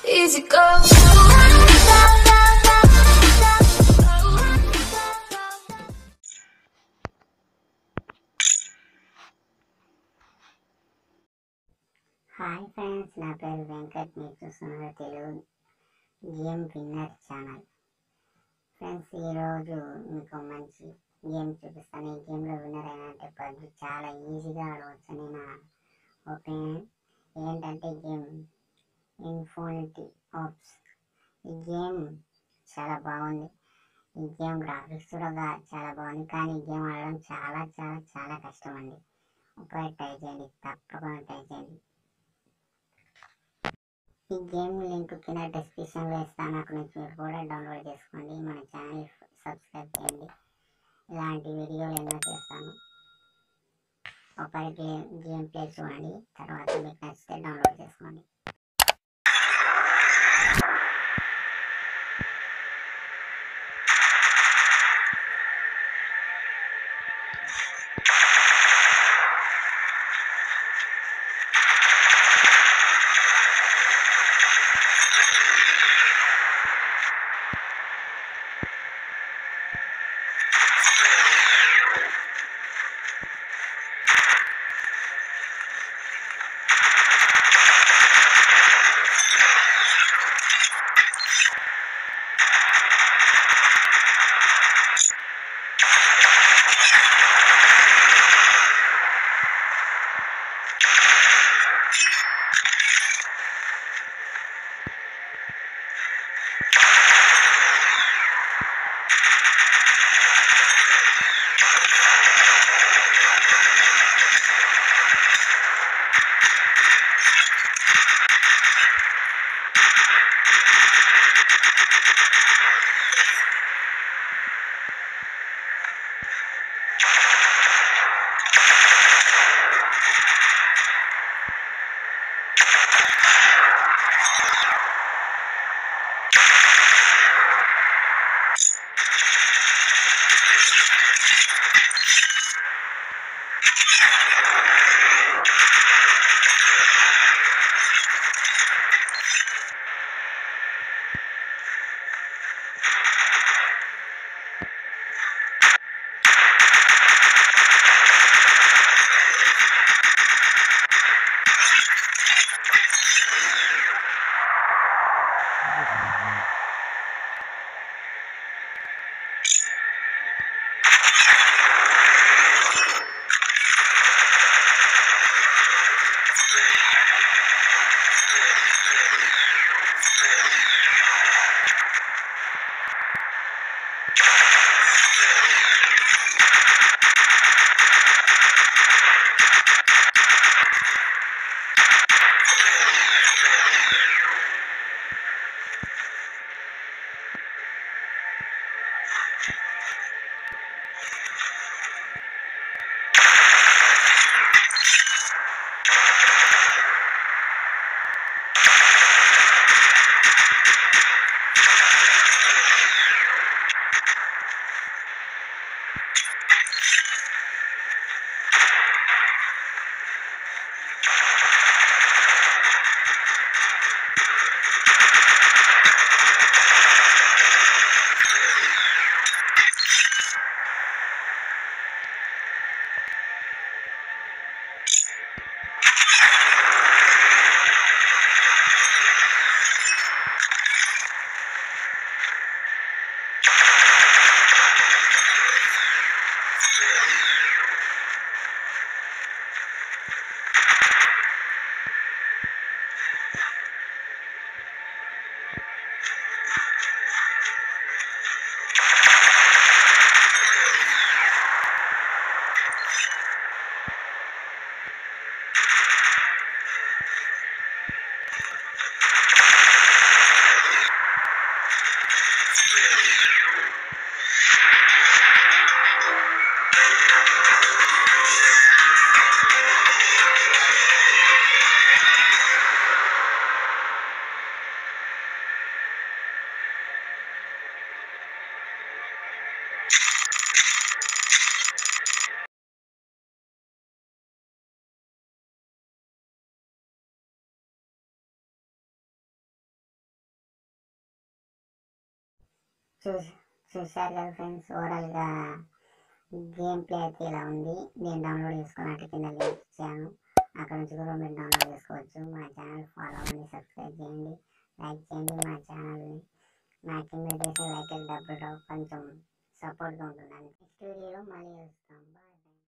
easy go. Hi friends నా పేరు వెంకట్ మీరు చూస్తున్నారు Telugu game winner channel friends ఈరోజు మీకు మంచి గేమ్ చూపిస్తాను ఈ గేమ్లో విన్నర్ అయినంటే పబ్జి చాలా ఈజీగా ఆడవచ్చని నా ఒపీనియన్ ఏంటంటే గేమ్ ఇన్ఫోనిటీ ఆప్స్ ఈ గేమ్ చాలా బాగుంది ఈ గేమ్ గ్రాఫిక్స్ కూడా గా- చాలా బాగుంది కానీ ఈ గేమ్ ఆడడం చాలా చాలా చాలా కష్టం అండి ఒకసారి ట్రై చేయండి తప్పకుండా ట్రై చేయండి ఈ గేమ్ లింక్ కింద డిస్క్రిప్షన్లో ఇస్తాను అక్కడ నుంచి మీరు కూడా డౌన్లోడ్ చేసుకోండి మన ఛానల్ సబ్స్క్రైబ్ చేయండి ఇలాంటి వీడియోలు ఎన్నో చేస్తాను ఒకరి గేమ్ గేమ్ ప్లే చూడండి తర్వాత మీకు నచ్చితే డౌన్లోడ్ చేసుకోండి చూసి చూశారు కదా ఫ్రెండ్స్ ఓవరాల్గా గేమ్ ప్లే అయితే ఇలా ఉంది నేను డౌన్లోడ్ చేసుకున్నట్టు కింద లింక్ ఇచ్చాను అక్కడ నుంచి కూడా మీరు డౌన్లోడ్ చేసుకోవచ్చు మా ఛానల్ ఫాలో అవ్వండి సబ్స్క్రైబ్ చేయండి లైక్ చేయండి మా ఛానల్ని నా కింద చేసే లైక్ డబ్బులు కొంచెం సపోర్ట్గా ఉంటుంది నెక్స్ట్ వీడియోలో మళ్ళీ వస్తాం బాయ్